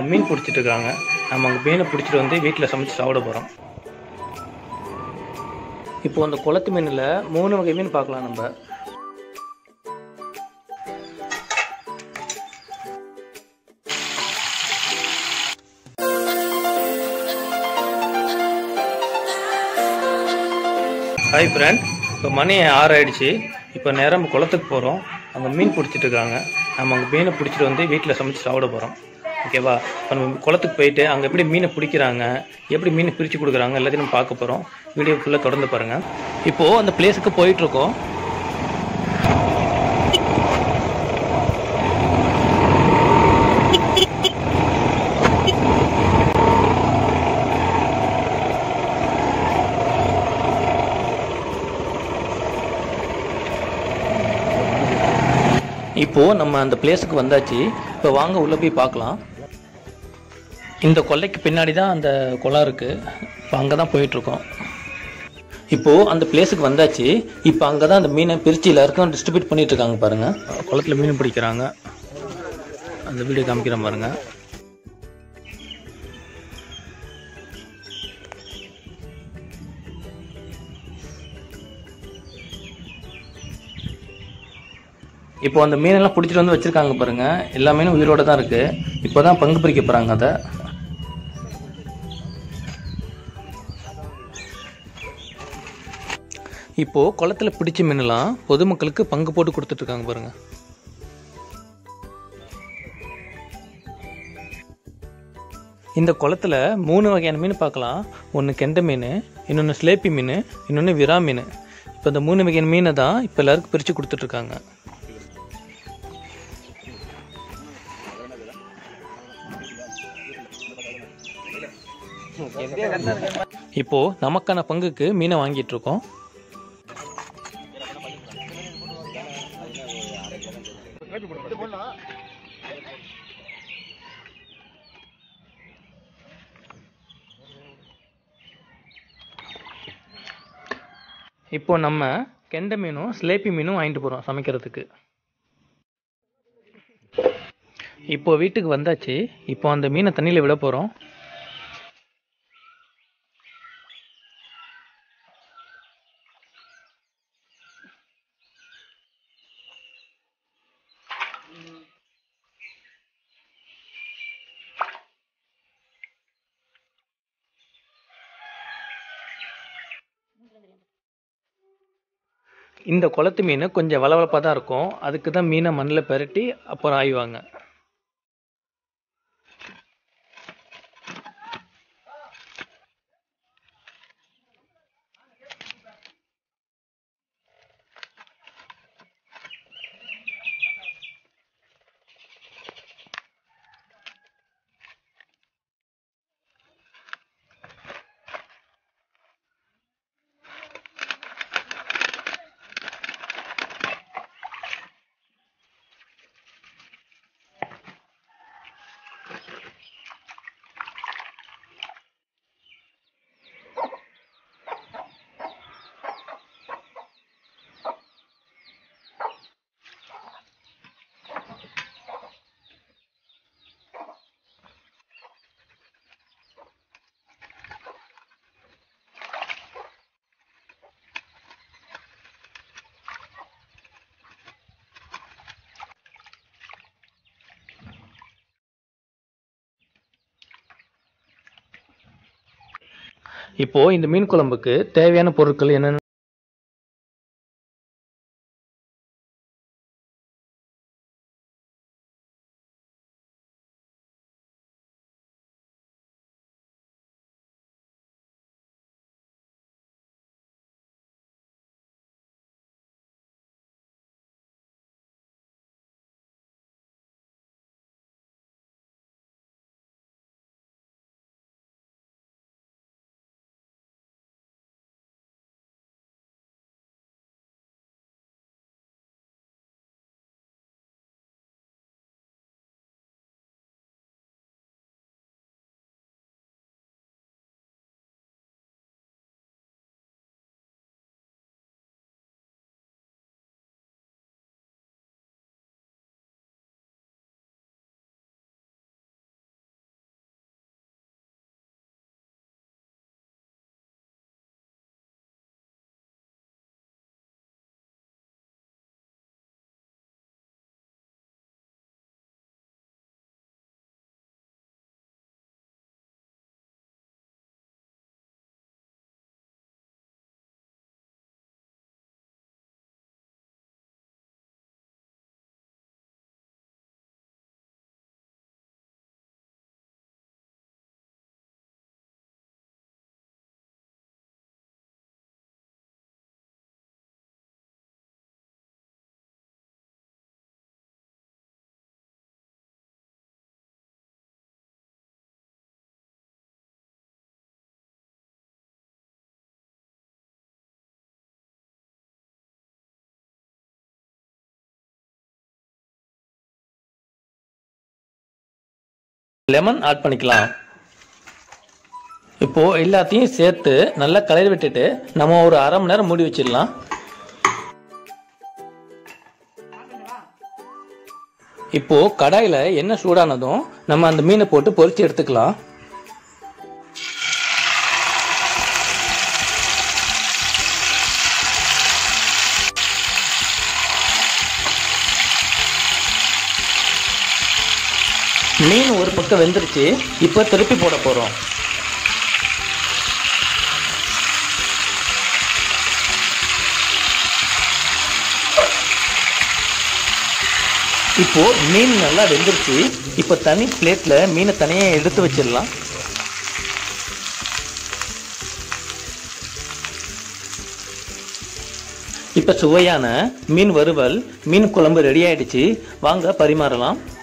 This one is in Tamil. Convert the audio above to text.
மீன் பிடிச்சிட்டு இருக்காங்க நம்ம அங்கே மீனை பிடிச்சிட்டு வந்து வீட்டில் சமைச்சு சாப்பிட போகிறோம் இப்போ அந்த குளத்து மீனில் மூணு வகை மீன் பார்க்கலாம் நம்ம ஹாய் ஃப்ரெண்ட் இப்போ மணி ஆறு ஆயிடுச்சு இப்போ நேரம் நம்ம குளத்துக்கு போகிறோம் அங்கே மீன் பிடிச்சிட்டு இருக்காங்க நம்ம அங்கே மீனை பிடிச்சிட்டு வந்து வீட்டில் சமைச்சு சாப்பிட போகிறோம் ஓகேவா இப்போ நம்ம குளத்துக்கு போயிட்டு அங்கே எப்படி மீனை பிடிக்கிறாங்க எப்படி மீனை பிரித்து கொடுக்குறாங்க எல்லாத்தையும் நம்ம பார்க்க போகிறோம் வீடியோ ஃபுல்லாக தொடர்ந்து பாருங்கள் இப்போது அந்த பிளேஸுக்கு போயிட்டுருக்கோம் இப்போது நம்ம அந்த பிளேஸுக்கு வந்தாச்சு இப்போ வாங்க உள்ளே போய் பார்க்கலாம் இந்த கொல்லைக்கு பின்னாடி தான் அந்த குளம் இருக்குது இப்போ அங்கே தான் போயிட்டுருக்கோம் இப்போது அந்த பிளேஸுக்கு வந்தாச்சு இப்போ அங்கே தான் அந்த மீனை பிரித்து எல்லாருக்கும் டிஸ்ட்ரிபியூட் பண்ணிட்டு இருக்காங்க பாருங்கள் குளத்தில் மீன் பிடிக்கிறாங்க அந்த வீடியோ காமிக்கிறேன் பாருங்கள் இப்போ அந்த மீனெல்லாம் பிடிச்சிட்டு வந்து வச்சுருக்காங்க பாருங்க எல்லா மீனும் உயிரோட தான் இருக்குது இப்போ தான் பங்கு பிரிக்க போகிறாங்க அதை இப்போது குளத்துல பிடிச்ச மீனெல்லாம் பொதுமக்களுக்கு பங்கு போட்டு கொடுத்துட்ருக்காங்க பாருங்க இந்த குளத்துல மூணு வகையான மீன் பார்க்கலாம் ஒன்று கெண்டை மீன் இன்னொன்று ஸ்லேப்பி மீன் இன்னொன்று விரா மீன் இப்போ இந்த மூணு வகையான மீனை தான் இப்போ எல்லாருக்கும் பிரித்து கொடுத்துட்ருக்காங்க இப்போ நமக்கான பங்குக்கு மீனை வாங்கிட்டு இருக்கோம் இப்போ நம்ம கெண்டை மீனும் ஸ்லேப்பி மீனும் வாங்கிட்டு போகிறோம் சமைக்கிறதுக்கு இப்போ வீட்டுக்கு வந்தாச்சு இப்போ அந்த மீனை தண்ணியில் விட போகிறோம் இந்த குளத்து மீன் கொஞ்சம் வளவளப்பாக தான் இருக்கும் அதுக்கு தான் மீனை மண்ணில் பெரட்டி அப்புறம் ஆய்வாங்க இப்போ இந்த மீன் குழம்புக்கு தேவையான பொருட்கள் என்னென்ன லெமன் ஆட் பண்ணிக்கலாம் இப்போ எல்லாத்தையும் சேர்த்து நல்லா கலரி விட்டுட்டு நம்ம ஒரு அரை மணி நேரம் மூடி வச்சிடலாம் இப்போ கடாயில் எண்ணெய் சூடானதும் நம்ம அந்த மீனை போட்டு பொரிச்சு எடுத்துக்கலாம் மீன் ஒரு பக்கம் வெந்துருச்சு இப்போ திருப்பி போட போகிறோம் இப்போ மீன் நல்லா வெந்துருச்சு இப்போ தனி பிளேட்ல மீனை தனியாக எடுத்து வச்சிடலாம் இப்போ சுவையான மீன் வறுவல் மீன் குழம்பு ரெடி ஆயிடுச்சு வாங்க பரிமாறலாம்